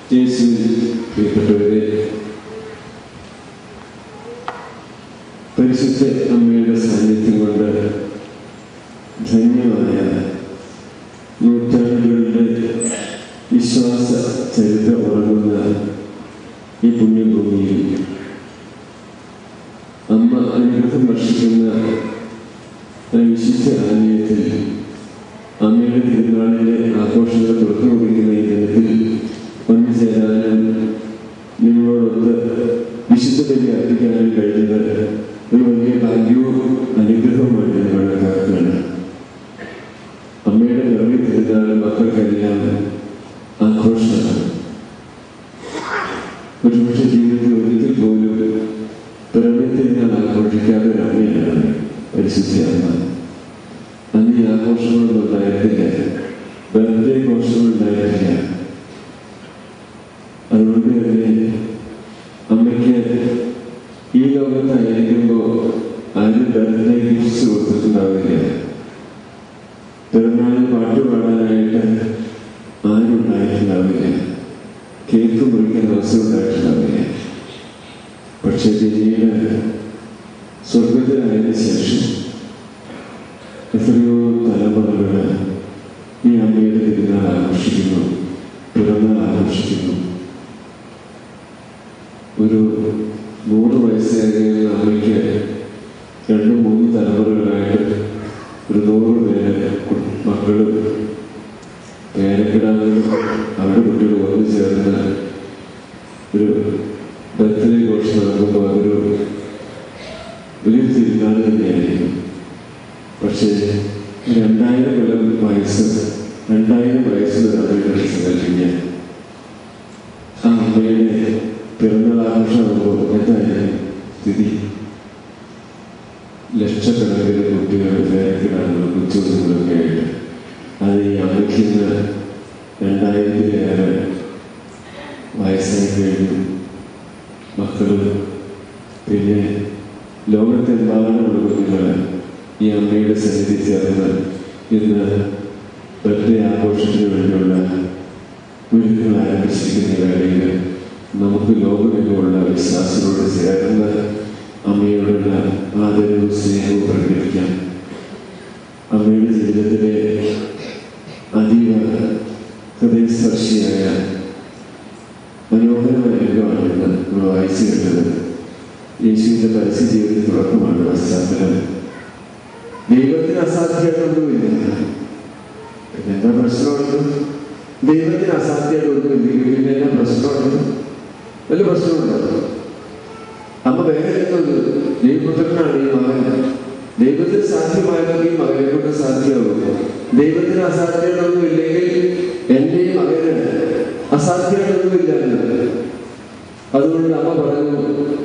യേശുവിൽ പ്രിയപ്പെട്ടവരെ പരിശുദ്ധ അമ്മയുടെ സാന്നിധ്യം കൊണ്ട് ധന്യമായ നൂറ്റാണ്ടുകളുടെ വിശ്വാസ ചരിത്രം ഉറങ്ങുന്ന ഈ പുണ്യഭൂമിയിൽ അമ്മ അനുഗ്രഹം വർഷിക്കുന്ന ആ വിശുദ്ധ ആലയത്തിൽ അമ്മയുടെ തിരുനാളിലെ ആഘോഷങ്ങൾ തുറന്നു കുറിക്കുന്ന ഈ ദിനത്തിൽ വന്നു ചേരാനും നിങ്ങളോടൊത്ത് വിശുദ്ധ ബലി അർപ്പിക്കാനും കഴിഞ്ഞത് ഒരു വലിയ ഭാഗ്യവും അനുഗ്രഹവുമായിട്ട് ഞാൻ കണക്കാക്കുകയാണ് അമ്മയുടെ നിറവിൽ തിരുനാൾ മക്കൾക്കെല്ലാം ആഘോഷമാണ് ഒരുപക്ഷെ ജീവിതത്തിൽ ഒരിക്കൽ പോലും പിറവിൽ തിരുനാൾ ആഘോഷിക്കാത്ത ഒരു അമ്മയാണ് പരിശുദ്ധ അമ്മ അന്ന് ഈ ആഘോഷങ്ങളൊന്നും ഉണ്ടായിരുന്നില്ല ബർത്ത്ഡേ ഘോഷങ്ങൾ ഉണ്ടായിരുന്നില്ല അതുകൊണ്ട് തന്നെ അമ്മയ്ക്ക് ഈ ലോകത്തായിരിക്കുമ്പോൾ ആരും ബർത്ത്ഡേ ഗിഫ്റ്റ്സ് കൊടുത്തിട്ടുണ്ടാവില്ല പിറന്നാളിൽ പാട്ട് പാടാനായിട്ട് ആരും ഉണ്ടായിട്ടുണ്ടാവില്ല കേക്ക് മുറിക്കാൻ അവസരം ഉണ്ടായിട്ടുണ്ടാവില്ല പക്ഷെ പിന്നീട് സ്വർഗത്തിലായതിനു ശേഷം എത്രയോ തലമുറകൾ ഈ അമ്മയുടെ തിരുനാൾ ആഘോഷിക്കുന്നു പിറന്നാൾ ആഘോഷിക്കുന്നു ഒരു നൂറ് വയസ്സേറിയ അമ്മയ്ക്ക് രണ്ട് മൂന്ന് തലമുറകളായിട്ട് ഒരു നൂറ് പേര് മക്കളും പേരക്കിടാങ്ങളും അവരുടെ കുട്ടികൾ വന്നു ചേർന്ന് ഒരു ബർത്ത്ഡേ ഘോഷം നടക്കുമ്പോൾ അതൊരു വലിയൊരു തിരുനാൾ തന്നെയായിരിക്കും പക്ഷേ രണ്ടായിരം കൊല്ലം വയസ്സ് രണ്ടായിരം വയസ്സിൽ അമ്മയുടെ സങ്കല്പിക്കാൻ ആ അമ്മയുടെ പിറന്നാൾ ആഘോഷമാകുമ്പോൾ എന്തായാലും സ്ഥിതി ലക്ഷക്കണക്കിന് കുട്ടികൾ പേരക്കിടാനുള്ള കൊച്ചുകുട്ടികളൊക്കെ ആയിട്ട് അത് ഈ അമ്മയ്ക്ക് ഇന്ന് രണ്ടായിരത്തിലേറെ വയസ്സായി കഴിഞ്ഞു മക്കളും പിന്നെ ലോകത്തെമ്പാടുമുള്ള കുഞ്ഞുങ്ങൾ ഈ അമ്മയുടെ സന്നിധി ചേർന്ന് ഇന്ന് ബർത്ത്ഡേ ആഘോഷത്തിന് വേണ്ടിയുള്ള ഒരുക്കങ്ങൾ ആരംഭിച്ചിരിക്കുന്ന വേളയിൽ നമുക്ക് ലോകമെങ്ങുമുള്ള വിശ്വാസങ്ങളോട് ചേർന്ന് അമ്മയോടുള്ള ആദരവും സ്നേഹവും പ്രകടിപ്പിക്കാം അമ്മയുടെ ജീവിതത്തിലെ അതീവ ഹൃദയസ്പർശിയായ മനോഹരമായ രംഗമാണ് ഇന്ന് നമ്മൾ വായിച്ചു കേട്ടത് യേശുവിന്റെ പരസ്യ ജീവിതത്തിൽ തുടക്കമാണ് പശ്ചാത്തലം ദൈവത്തിന് അസാധ്യമായിട്ടൊന്നുമില്ല പിന്നെ എന്താ പ്രശ്നമുള്ളത് ദൈവത്തിന് അസാധ്യമായിട്ടൊന്നുമില്ലെങ്കിൽ പിന്നെ എന്നാ പ്രശ്നമുള്ളത് വല്ല പ്രശ്നമുണ്ടോ അമ്മ വേറെ എന്തോന്ന് ദൈവപുത്രനാണ് ഈ മകൻ ദൈവത്തിന് സാധ്യമായതൊക്കെ ഈ മകനെ കൊണ്ട് സാധ്യമാകും ദൈവത്തിന് അസാധ്യമായിട്ടൊന്നും ഇല്ലെങ്കിൽ എൻ്റെ ഈ മകന് അസാധ്യമായിട്ടൊന്നുമില്ല അതുകൊണ്ട് അമ്മ പറഞ്ഞു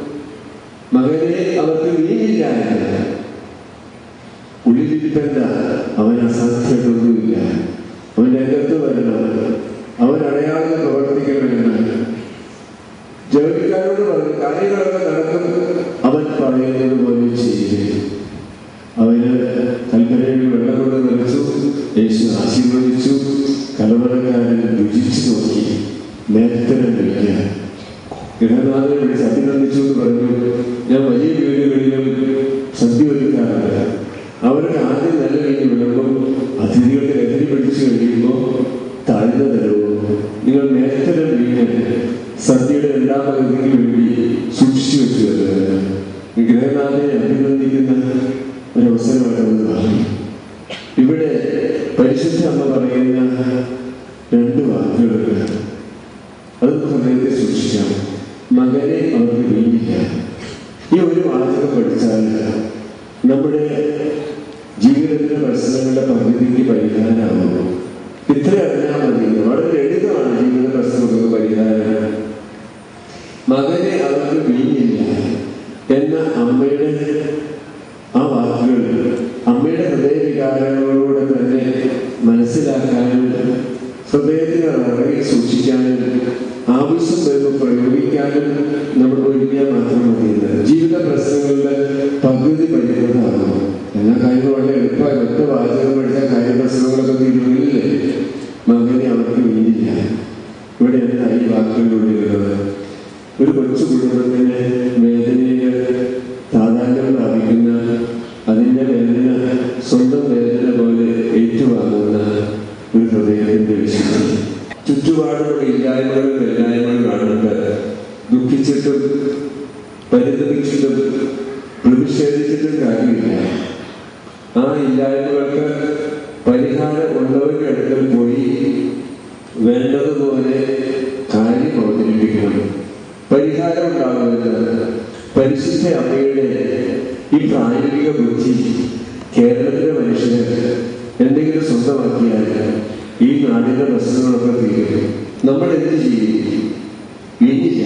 മകനെ അവർക്ക് നീയില്ല ഉള്ളിലിരിപ്പല്ല അവൻ അസാധ്യമായിട്ടൊന്നുമില്ല അവൻ രംഗത്ത് വരണം അവൻ അടയാളം പ്രവർത്തിക്കണമെന്ന് ജോലിക്കാരോട് പറഞ്ഞു കാര്യങ്ങളൊക്കെ നടക്കും അവൻ പറയുന്നത് പോലെ ചെയ്യും അവന് കൽപ്പനയിൽ വെള്ളം കൊണ്ട് നിറച്ചു യേശു ആശീർവദിച്ചു കലവറക്കാരൻ രുചിച്ചു നോക്കി നേരത്തരം കഴിക്കുക ഗൃഹനാഥനെ വിളിച്ച് അഭിനന്ദിച്ചു എന്ന് പറഞ്ഞു ഞാൻ വലിയ വീടുകളിലും സദ്യ ഒരുക്കാറുണ്ട് അവരുടെ ആദ്യം നല്ല കഴിഞ്ഞ് വിടുമ്പോൾ അതിഥികളുടെ ലഹരി പിടിച്ചു കഴിയുമ്പോൾ താഴ്ന്ന തരവും നിങ്ങൾ നേരത്തരം വീണ് സദ്യയുടെ രണ്ടാം പകുതിക്ക് വേണ്ടി സൂക്ഷിച്ചു വെച്ചുവല്ലോ ഗൃഹനാഥനെ അഭിനന്ദിക്കുന്ന ഒരവസരമായിട്ട് മാറി ഇവിടെ പരിശുദ്ധ അമ്മ പറയുന്ന രണ്ട് വാക്കുകളുണ്ട് അത് ഹൃദയത്തെ സൂക്ഷിക്കാം മകനെ അവർക്ക് വീണ്ടില്ല ഈ ഒരു വാചകം പഠിച്ചാൽ നമ്മുടെ ജീവിതത്തിലെ പ്രശ്നങ്ങളുടെ പകുതിക്ക് പരിഹാരമാകും ഇത്ര അറിഞ്ഞാൽ മതി വളരെ ലളിതമാണ് ജീവിത പ്രശ്നങ്ങൾക്ക് പരിഹാരം മകനെ അവർക്ക് വീണില്ല എന്ന അമ്മയുടെ ആ വാക്കുകൾ അമ്മയുടെ ഹൃദയവികാരങ്ങളോട് തന്നെ മനസ്സിലാക്കാനും ഹൃദയത്തിന് നിറയിൽ സൂക്ഷിക്കാനും ആവശ്യം വരുമ്പോൾ പ്രയോഗിക്കാനും നമ്മൾ ഒരുങ്ങിയാൽ മാത്രം മതിയത് ജീവിത പ്രശ്നങ്ങളുടെ പകുതി പരിഹാരമാകും എല്ലാ കാര്യങ്ങളും വളരെ എളുപ്പമായി ഒറ്റ വാചകം പഠിച്ച കാര്യ പ്രശ്നങ്ങളൊക്കെ തീരുന്നില്ലേ മകനെ അവർക്ക് വീടില്ല ഇവിടെ എന്താ ഈ വാക്കുകളിലുള്ളത് ഒരു കൊച്ചു കുടുംബത്തിന് വേദനയെ പ്രാധാന്യം പ്രാപിക്കുന്ന അതിൻ്റെ വേദന സ്വന്തം വേദന പോലെ ഏറ്റുവാങ്ങുന്ന ഒരു ഹൃദയത്തിന്റെ വിശുദ്ധി ചുറ്റുപാടുള്ള ഇല്ലായ്മകളും ഇല്ലായ്മകളും കാണുന്നത് ദുഃഖിച്ചിട്ടും പരിതപിച്ചിട്ടും പ്രതിഷേധിച്ചിട്ടും കാര്യമില്ല ആ ഇല്ലായ്മകൾക്ക് പരിഹാരം ഉള്ളവരുടെ അടുക്കൽ പോയി വേണ്ടതുപോലെ കാര്യം അവതരിപ്പിക്കണം പരിഹാരം ഉണ്ടാകുന്നത് പരിശുദ്ധ അമ്മയുടെ ഈ പ്രായോഗിക ബുദ്ധി കേരളത്തിലെ മനുഷ്യന് എന്തെങ്കിലും സ്വന്തമാക്കിയാൽ ഈ നാടിന്റെ പ്രശ്നങ്ങളൊക്കെ തീരും നമ്മൾ എന്ത് ചെയ്യും ഇനിയില്ല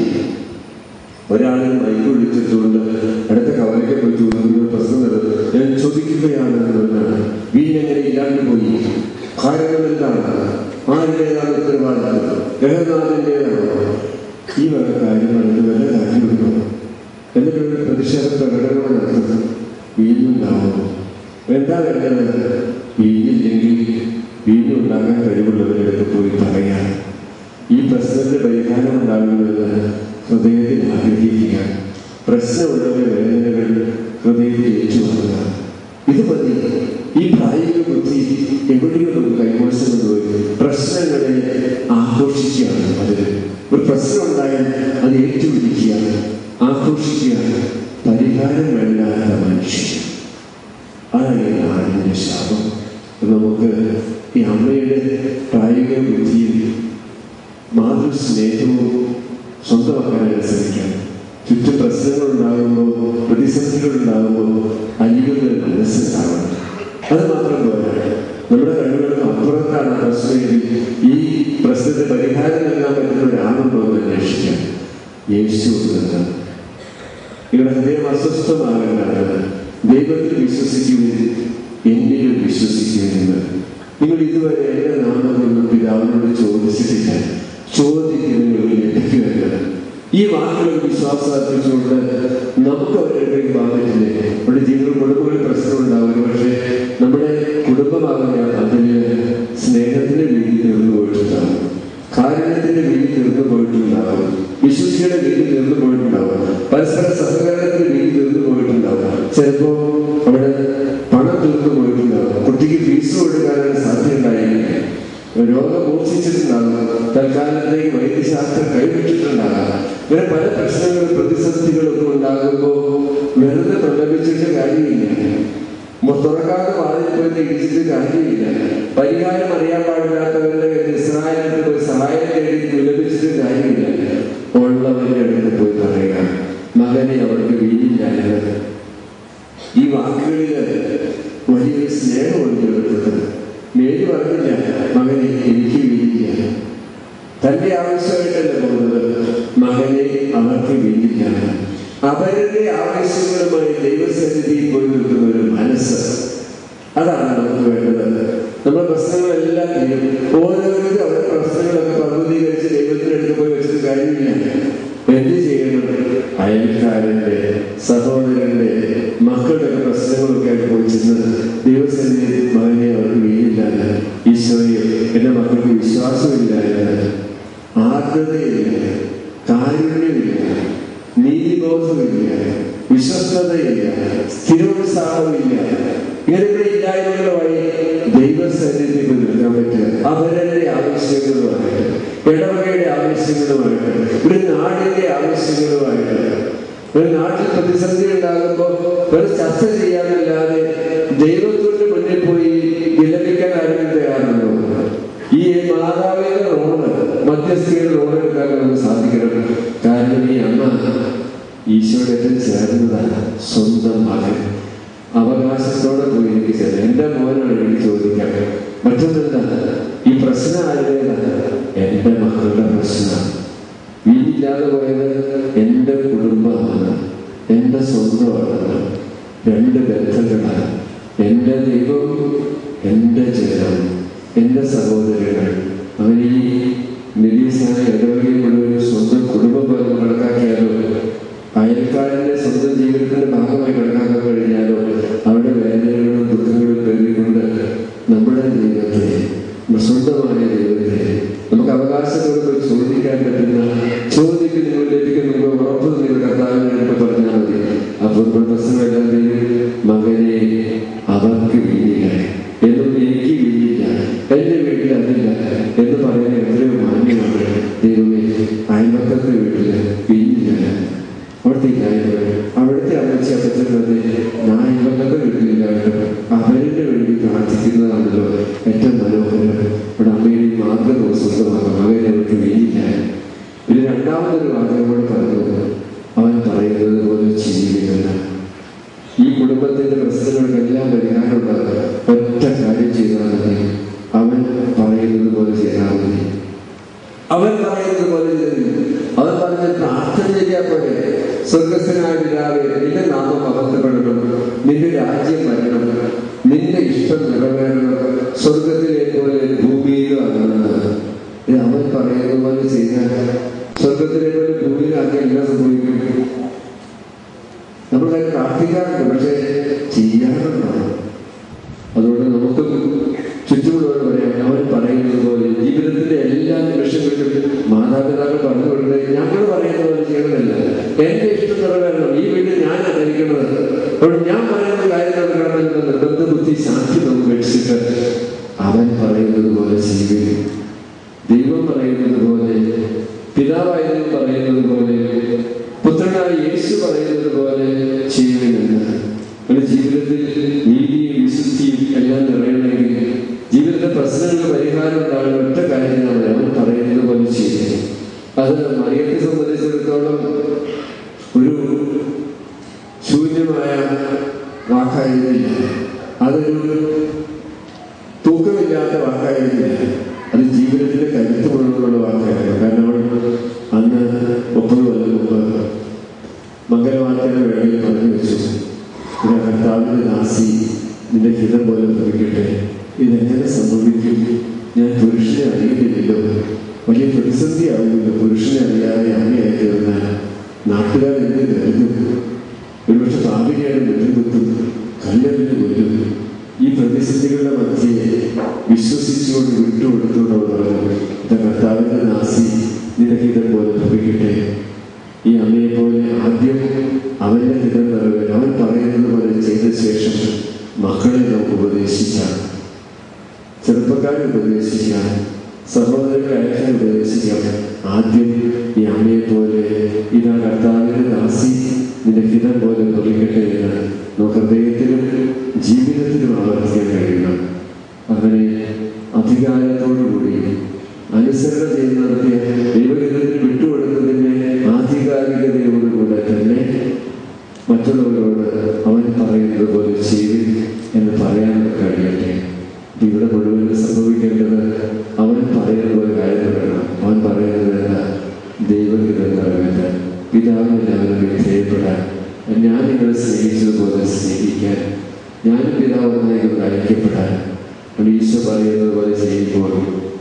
ഒരാളെ മൈക്ക് വിളിച്ചിട്ടുകൊണ്ട് അടുത്ത കവലയ്ക്ക് പോയി ചോദിക്കുന്ന പ്രശ്നം നടന്നത് ഞാൻ ചോദിക്കുകയാണ് എന്നാണ് വീഞ്ഞെങ്ങനെ ഇല്ലാണ്ട് പോയി കാര്യങ്ങൾ എന്താണ് ആരുടേതാണ് ഉത്തരവാദിത്വം ഗഹനാഥന്റേതാണോ ഈ വക കാര്യങ്ങൾ ഇത് വല്ല കാര്യമുണ്ടോ എന്നിട്ട് ഒരു പ്രതിഷേധ പ്രകടനം നടത്തുന്നത് വീഞ്ഞുണ്ടാവുമോ എന്താ വേണ്ടത് വീഞ്ഞില്ലെങ്കിൽ വീഞ്ഞുണ്ടാകാൻ കഴിവുള്ളവരുടെ പോയി പറയാം ഈ പ്രശ്നത്തിന് പരിഹാരം ഉണ്ടാകുന്നത് ഹൃദയത്തിൽ ആഗ്രഹിക്കുക പ്രശ്നമുള്ളവരുടെ വേദനകൾ ഹൃദയത്തിൽ ഏറ്റുവാങ്ങുക ഇത് മതി ഈ പ്രായോഗിക ബുദ്ധി എവിടെയോ നമുക്ക് കൈമോശം കൊണ്ടുപോയി പ്രശ്നങ്ങളെ ആഘോഷിക്കുകയാണ് അതിൽ ഒരു പ്രശ്നം ഉണ്ടായാൽ അത് ഏറ്റുപിടിക്കുക ആഘോഷിക്കുക പരിഹാരം വേണ്ടാത്ത മനുഷ്യൻ അതാണ് ഈ നാടിൻ്റെ ശാപം നമുക്ക് ഈ അമ്മയുടെ പ്രായോഗിക ബുദ്ധിയിൽ മാതൃസ്നേഹവും സ്വന്തമാക്കാൻ ശ്രമിക്കാം ചുറ്റും പ്രശ്നങ്ങൾ ഉണ്ടാകുമ്പോൾ പ്രതിസന്ധികൾ ഉണ്ടാകുമ്പോൾ അലികളുടെ മനസ്സുണ്ടാവണം അത് മാത്രം പോരാ നമ്മുടെ കഴിവുകൾക്ക് അപ്പുറത്താണ് ആ പ്രശ്നമെങ്കിൽ ഈ പ്രശ്നത്തിന് പരിഹാരം നൽകാൻ പറ്റുന്ന ഒരാളുണ്ടോ എന്ന് അന്വേഷിക്കാം യേശു എന്നാണ് നിങ്ങളുടെ ഹൃദയം അസ്വസ്ഥമാകേണ്ടത് ദൈവത്തിൽ വിശ്വസിക്കുവിൻ എന്നിലും വിശ്വസിക്കുമെന്ന് നിങ്ങൾ ഇതുവരെ എന്റെ നാമം പിതാവിനോട് ചോദിച്ചിട്ടില്ല ചോദിക്കുന്നതിന് ലഭിക്കുമല്ലോ ഈ വാക്കുകൾ വിശ്വാസം അർപ്പിച്ചുകൊണ്ട് നമുക്ക് അവരുടെ ഭാഗത്തില്ലേ നമ്മുടെ ജീവിത കുടുംബങ്ങളിൽ പ്രശ്നം ഉണ്ടാവും പക്ഷേ നമ്മുടെ കുടുംബമാകുന്ന അതിന് സ്നേഹത്തിന്റെ വീതി തീർന്നു പോയിട്ടുണ്ടാവും കാരുണ്യത്തിന്റെ വീതി തീർന്നു പോയിട്ടുണ്ടാവും വിശുദ്ധിയുടെ വീതി തീർന്നു പോയിട്ടുണ്ടാവും പരസ്പര സഹകരണത്തിന്റെ വീതി തീർന്നു പോയിട്ടുണ്ടാവും ചിലപ്പോ അവിടെ പണം തീർന്നു പോയിട്ടുണ്ടാവും കുട്ടിക്ക് ഫീസ് കൊടുക്കാനുള്ള സാധ്യത ഉണ്ടായിരിക്കും രോഗം മൂർച്ഛിച്ചിട്ടുണ്ടാകും തൽക്കാലത്തേക്ക് വൈദ്യശാസ്ത്രം കൈവിട്ടിട്ടുണ്ടാകാം ഇങ്ങനെ പല പ്രശ്നങ്ങളും പ്രതിസന്ധികളും ഒക്കെ ഉണ്ടാകുമ്പോൾ വെറുതെ പ്രലപിച്ചിട്ട് കാര്യമില്ല മു- തുറക്കാതെ വാതിൽ പോയിട്ട് ഇടിച്ചിട്ട് കാര്യമില്ല പരിഹാരം അറിയാൻ പാടില്ലാത്തവരുടെ ഇസ്രായേലിന് പോയി സഹായം തേടി വിലപിച്ചിട്ട് കാര്യമില്ല ഉള്ളവരുടെ അടുത്ത് പോയി പറയുക മകനെ അവർക്ക് വീടില്ലായിരുന്നു ഈ വാക്കുകളിൽ വലിയൊരു സ്നേഹമുണ്ട് ഇവിടുത്തെ മേരി പറഞ്ഞില്ല മകനെ എനിക്ക് വീടില്ല തന്റെ ആവശ്യമായിട്ടല്ല പോകുന്നത് മകനെ അവർക്ക് വീടില്ല അവരുടെ ആവശ്യങ്ങളുമായി ദൈവസന്നിധിയിൽ പോയി നിൽക്കുന്ന ഒരു മനസ്സ് അതാണ് നമുക്ക് വേണ്ടത് നമ്മുടെ പ്രശ്നങ്ങളെല്ലാം തീരും ഓരോരുത്തരും അവരുടെ പ്രശ്നങ്ങളൊക്കെ പർവ്വതീകരിച്ച് ദൈവത്തിന്റെ അടുത്ത് പോയി വെച്ചിട്ട് കാര്യമില്ല എന്ത് ചെയ്യണം അയൽക്കാരന്റെ സഹോദരന്റെ മക്കളുടെ പ്രശ്നങ്ങളൊക്കെ ആയിട്ട് പോയി ചെന്ന് ദൈവസന്നിധി മകനെ അവർക്ക് വീടില്ല ഈശോയെ എന്റെ മക്കൾക്ക് വിശ്വാസമില്ല ആർദ്രതയില്ല കാരുണ്യമില്ല നീതിബോധമില്ല വിശ്വസ്തതയില്ല സ്ഥിരോത്സാഹമില്ല ഇങ്ങനെയുള്ള ഇല്ലായ്മകളുമായി ദൈവസന്നിധി നിൽക്കാൻ പറ്റുക അവരുടെ ആവശ്യങ്ങളുമായിട്ട് ഇടവകയുടെ ആവശ്യങ്ങളുമായിട്ട് ഒരു നാടിന്റെ ആവശ്യങ്ങളുമായിട്ട് ഒരു നാട്ടിൽ പ്രതിസന്ധി ഉണ്ടാകുമ്പോൾ ഒരു ചർച്ച ചെയ്യാനല്ലാതെ ദൈവത്തിന്റെ മുന്നിൽ പോയി വിലപിക്കാൻ ആരും തയ്യാറുണ്ടോ ഈ മാതാവിന്റെ റോഡ് മധ്യസ്ഥയുടെ റോഡ് എടുക്കാൻ നമുക്ക് സാധിക്കണം കാരണം ഈ അമ്മ ഈശോയുടെ ചേർന്നതാണ് സ്വന്തം മകൻ അവകാശത്തോടെ പോയി എനിക്ക് ചേർന്ന് എന്റെ മോനാണ് എനിക്ക് ചോദിക്കാൻ മറ്റൊന്നെന്താ ഈ പ്രശ്നം ആരുടേതാണ് എന്റെ മക്കളുടെ പ്രശ്നമാണ് വീടില്ലാതെ പോയത് എന്റെ കുടുംബമാണ് എന്റെ സ്വന്തമാണ് രണ്ട് ബന്ധങ്ങളാണ് എന്റെ ദൈവം എന്റെ ജനം എന്റെ സഹോദരങ്ങൾ അവൻ ഈ നിരീസായ ഇടവകയിൽ മുഴുവൻ സ്വന്തം കുടുംബം പോലെ കണക്കാക്കിയാലോ അയൽക്കാരന്റെ സ്വന്തം ജീവിതത്തിന്റെ ഭാഗമായി കണക്കാക്കാൻ കഴിഞ്ഞാലോ അവരുടെ വേദനകളും ദുഃഖങ്ങളും പേറിക്കൊണ്ട് നമ്മുടെ ദൈവത്തെ നമ്മുടെ സ്വന്തമായ ദൈവത്തെ നമുക്ക് അവകാശത്തോടെ പോയി ചോദിക്കാൻ ചോദിക്കും നിങ്ങൾ ലഭിക്കും നിങ്ങൾ ഉറപ്പ് നിങ്ങൾ കർത്താവിനെ എടുത്ത് പറഞ്ഞാൽ മതി അപ്പോൾ പ്രശ്നമെല്ലാം തീരും. മകനെ അവർക്ക് വീഴില്ല എന്നും എനിക്ക് വീഴില്ല എന്റെ വീട്ടിൽ അതില്ല എന്ന് പറയുന്ന എത്രയോ മാന്യമാണ് ദൈവമേ അയൽപക്കത്തെ വീട്ടില് വീഴില്ല അവിടുത്തെ കാര്യങ്ങൾ അവിടുത്തെ അമ്മച്ചി അപ്പച്ചനത് ഞാൻ അയൽപക്കത്തെ വീട്ടിലില്ല അവരുടെ വേണ്ടി പ്രാർത്ഥിക്കുന്നതാണല്ലോ ഏറ്റവും മനോഹരം ഇവിടെ അമ്മയുടെ ഈ മാർഗം സ്വന്തമാക്കാം അവരെ അവർക്ക് വീഴില്ല ഇത് രണ്ടാമതൊരു വാചകം കൂടെ പറഞ്ഞത് അവൻ പറയുന്നത് പോലെ ചെയ്യുകയല്ല ഈ കുടുംബത്തിന്റെ പ്രശ്നങ്ങൾക്കെല്ലാം പരിഹാരം ഉണ്ടാകുക ഒറ്റ കാര്യം ചെയ്താൽ മതി അവൻ പറയുന്നത് പോലെ ചെയ്താൽ മതി അവൻ പറയുന്നത് പോലെ ചെയ്തു അവൻ പറഞ്ഞ പ്രാർത്ഥന ചെയ്യാൻ പോലെ സ്വർഗസ്ഥനായ പിതാവേ നിന്റെ നാമം മഹത്വപ്പെടണം നിന്റെ രാജ്യം വരണം നിന്റെ ഇഷ്ടം നിറവേറണം സ്വർഗത്തിലെ പോലെ ഭൂമിയിലും ആകണമെന്ന് ഇത് അവൻ പറയുന്നത് പോലെ ചെയ്താൽ സ്വർഗത്തിലെ പോലെ ഭൂമിയിലാക്കി എല്ലാം സംഭവിക്കും നമ്മൾ കാര്യം പ്രാർത്ഥിക്കാറുണ്ട് പക്ഷേ ചെയ്യാറുണ്ടോ അതുകൊണ്ട് നമുക്ക് ചുറ്റുമുള്ളവർ പറയാം അവൻ പറയുന്നത് പോലെ ജീവിതത്തിന്റെ എല്ലാ നിമിഷങ്ങളിലും മാതാപിതാക്കൾ പറഞ്ഞു കൊടുക്കുന്നത് ഞങ്ങൾ പറയുന്ന പോലെ ചെയ്യണമല്ല എന്റെ ഇഷ്ടം നിറവേറണം ഈ വീട്ടിൽ ഞാൻ ധരിക്കുന്നത് അപ്പോൾ ഞാൻ പറയുന്ന കാര്യം നടക്കണമെന്ന് നിർബന്ധ ബുദ്ധി ശാന്തി നമുക്ക് വെച്ചിട്ട് അവൻ പറയുന്നത് പോലെ ചെയ്യുകയും ദൈവം പറയുന്നത് പോലെ പിതാവായിരുന്നു പറയുന്നത് പോലെ പുത്രനായ യേശു പറയുന്നത് പോലെ ചെയ്യുകയില്ല ഒരു ജീവിതത്തിൽ നീതിയും വിശുദ്ധിയും എല്ലാം നിറയണമെങ്കിൽ ജീവിതത്തിലെ പ്രശ്നങ്ങൾക്ക് പരിഹാരം ഉണ്ടാകുന്ന ഒറ്റ കാര്യമാണ് അവൻ പറയുന്നത് പോലെ ചെയ്യുന്നത് അത് മറിയത്തെ സംബന്ധിച്ചിടത്തോളം ഒരു ശൂന്യമായ വാക്കായിരുന്നില്ല അതൊരു തൂക്കമില്ലാത്ത വാക്കായിരുന്നില്ല അത് ജീവിതത്തിന്റെ കരുത്ത് മുഴുവനുള്ള വാക്കായിരുന്നു കാരണം അവൾ അന്ന് മുപ്പത് കൊല്ലം മുമ്പ് മംഗലവാർത്തയുടെ വേളയിൽ പറഞ്ഞു വെച്ചു ഇവിടെ കർത്താവിന്റെ ദാസി നിന്റെ ഹിതം പോലെ ഭവിക്കട്ടെ ഇതെങ്ങനെ സംഭവിക്കും ഞാൻ പുരുഷനെ അറിയുന്നില്ലല്ലോ വലിയ പ്രതിസന്ധിയാവുമല്ലോ പുരുഷനെ അറിയാതെ അമ്മയായി തീർന്നാൽ നാട്ടുകാർ എന്ത് കരുതും ഒരുപക്ഷെ പാപികയുടെ ബുദ്ധിമുട്ടും കല്ലെറിഞ്ഞു കൊല്ലും ഈ പ്രതിസന്ധികളുടെ മധ്യേ വിശ്വസിച്ചുകൊണ്ട് വിട്ടുകൊടുത്തുകൊണ്ട് അവർ പറഞ്ഞു ഇത് കർത്താവിന്റെ നാസി നിന്റെ ഹിതം പോലെ ഭവിക്കട്ടെ ഈ അമ്മയെ പോലെ ആദ്യം അവന്റെ ഹിതം നിറവേറും അവൻ പറയുന്നത് പോലെ ചെയ്ത ശേഷം മക്കളെ നമുക്ക് ഉപദേശിക്കാം ചെറുപ്പക്കാരെ ഉപദേശിക്കാം സഹോദരങ്ങളെ അയക്കാൻ ഉപദേശിക്കാം ആദ്യം ഈ അമ്മയെ പോലെ ഇതാ കർത്താവിന്റെ ദാസി നിന്റെ ഹിതം പോലെ ഭവിക്കട്ടെ എന്ന് നമുക്ക് ഹൃദയത്തിലും ജീവിതത്തിലും ആവർത്തിക്കാൻ കഴിയണം അങ്ങനെ അധികാരത്തോടുകൂടി അനുസരണ ചെയ്ത് നടത്തിയ ദൈവഹിതത്തിന് വിട്ടുകൊടുത്തതിന്റെ ആധികാരികതയോടുകൂടെ തന്നെ മറ്റുള്ളവരോട് അവൻ പറയുന്നത് പോലെ ചെയ്ത് എന്ന് പറയാൻ കഴിയട്ടെ ഇവിടെ മുഴുവൻ സംഭവിക്കേണ്ടത് അവൻ പറയുന്നത് പോലെ കാര്യം പറയണം അവൻ പറയുന്നത് എന്താ ദൈവഹിതം നിറവേറ്റാൻ പിതാവിനെല്ലാവരും വിധേയപ്പെടാൻ ഞാൻ നിങ്ങളെ സ്നേഹിച്ചതുപോലെ സ്നേഹിക്കാൻ ഞാൻ പിതാവിനെ ഐക്യപ്പെടാൻ അപ്പോൾ ഈശോ പറയുന്നത് പോലെ ചെയ്യുമ്പോൾ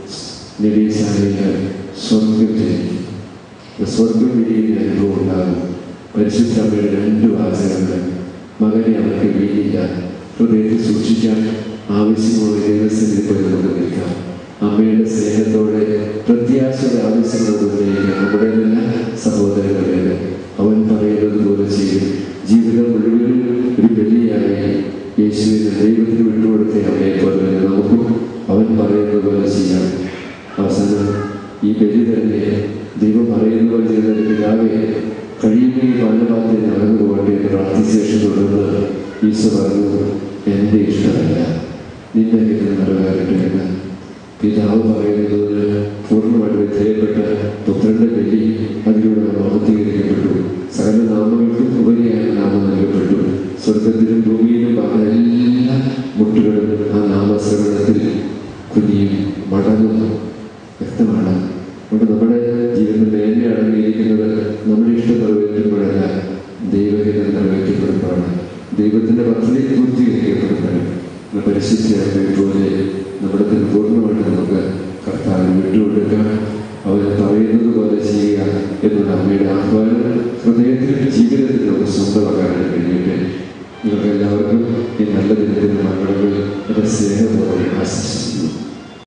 നിരീക്ഷണങ്ങൾ സ്വർഗം ജനിക്കും സ്വർഗം വിരിയുന്ന അനുഭവം ഉണ്ടാകും പരിശുദ്ധ അമ്മയുടെ രണ്ട് വാചകങ്ങൾ മകനെ അവർക്ക് വീഴില്ല ഹൃദയത്തിൽ സൂക്ഷിക്കാൻ ആവശ്യമുള്ള ദൈവസ്ഥിതി പോയി നമുക്ക് നിൽക്കാം അമ്മയുടെ സ്നേഹത്തോടെ പ്രത്യാശയുടെ ആവശ്യങ്ങൾ ഉന്നയിക്കാം നമ്മുടെ എല്ലാ സഹോദരങ്ങളുടെ അവൻ പറയുന്നത് പോലെ ചെയ്യും ജീവിതം മുഴുവനും ഒരു ബലിയായി യേശുവിനെ ദൈവത്തിന് വിട്ടുകൊടുത്ത അമ്മയെ പോലെ തന്നെ നമുക്കും അവൻ പറയുന്നത് പോലെ ചെയ്യാം അവസാനം ഈ ബലി തന്നെ ദൈവം പറയുന്ന പോലെ ചെയ്ത പിതാവെ കഴിയുമെങ്കിൽ പാലപാത്തിൽ നടന്നു പോകട്ടെ എന്ന് പ്രാർത്ഥിച്ച ശേഷം തുടർന്ന് ഈശോ പറഞ്ഞു എൻ്റെ ഇഷ്ടമല്ല നിന്റെ ഹിതം നിറവേറട്ടെ എന്ന് പിതാവ് പറയുന്നതിന് പൂർണ്ണമായിട്ട് വിധേയപ്പെട്ട പുത്രന്റെ ബലി അതിലൂടെ മഹത്വീകരിക്കപ്പെട്ടു സകല നാമങ്ങൾക്കും ഉപരിയായ നാമം നൽകപ്പെട്ടു സ്വർഗത്തിലും ഭൂമിയിലും പറഞ്ഞ എല്ലാ മുട്ടുകളും ആ നാമശ്രവണത്തിൽ കുനിയും മടങ്ങുന്നു വ്യക്തമാണ് അതുകൊണ്ട് നമ്മുടെ ജീവിതത്തിൽ മേന്മ അടങ്ങിയിരിക്കുന്നത് നമ്മുടെ ഇഷ്ടം നിറവേറ്റുമ്പോഴല്ല ദൈവഹിതം നിറവേറ്റപ്പെടുമ്പോഴാണ് ദൈവത്തിന്റെ പദ്ധതി പൂർത്തീകരിക്കപ്പെടുമ്പോഴാണ് പരിശുദ്ധിയായ പോലെ നമ്മുടെ തന്നെ പൂർണ്ണമായിട്ട് നമുക്ക് കർത്താവിന് വിട്ടുകൊടുക്കാം അവൻ പറയുന്നത് പോലെ ചെയ്യുക എന്നുള്ള അമ്മയുടെ ആഹ്വാനം ഹൃദയത്തിലും ജീവിതത്തിലും നമുക്ക് സ്വന്തമാക്കാനായിട്ട് കഴിയട്ടെ നിങ്ങൾക്ക് എല്ലാവർക്കും ഈ നല്ല ദിനത്തിന് മംഗളങ്ങൾ എന്റെ സ്നേഹപൂർവ്വം ആശംസിക്കുന്നു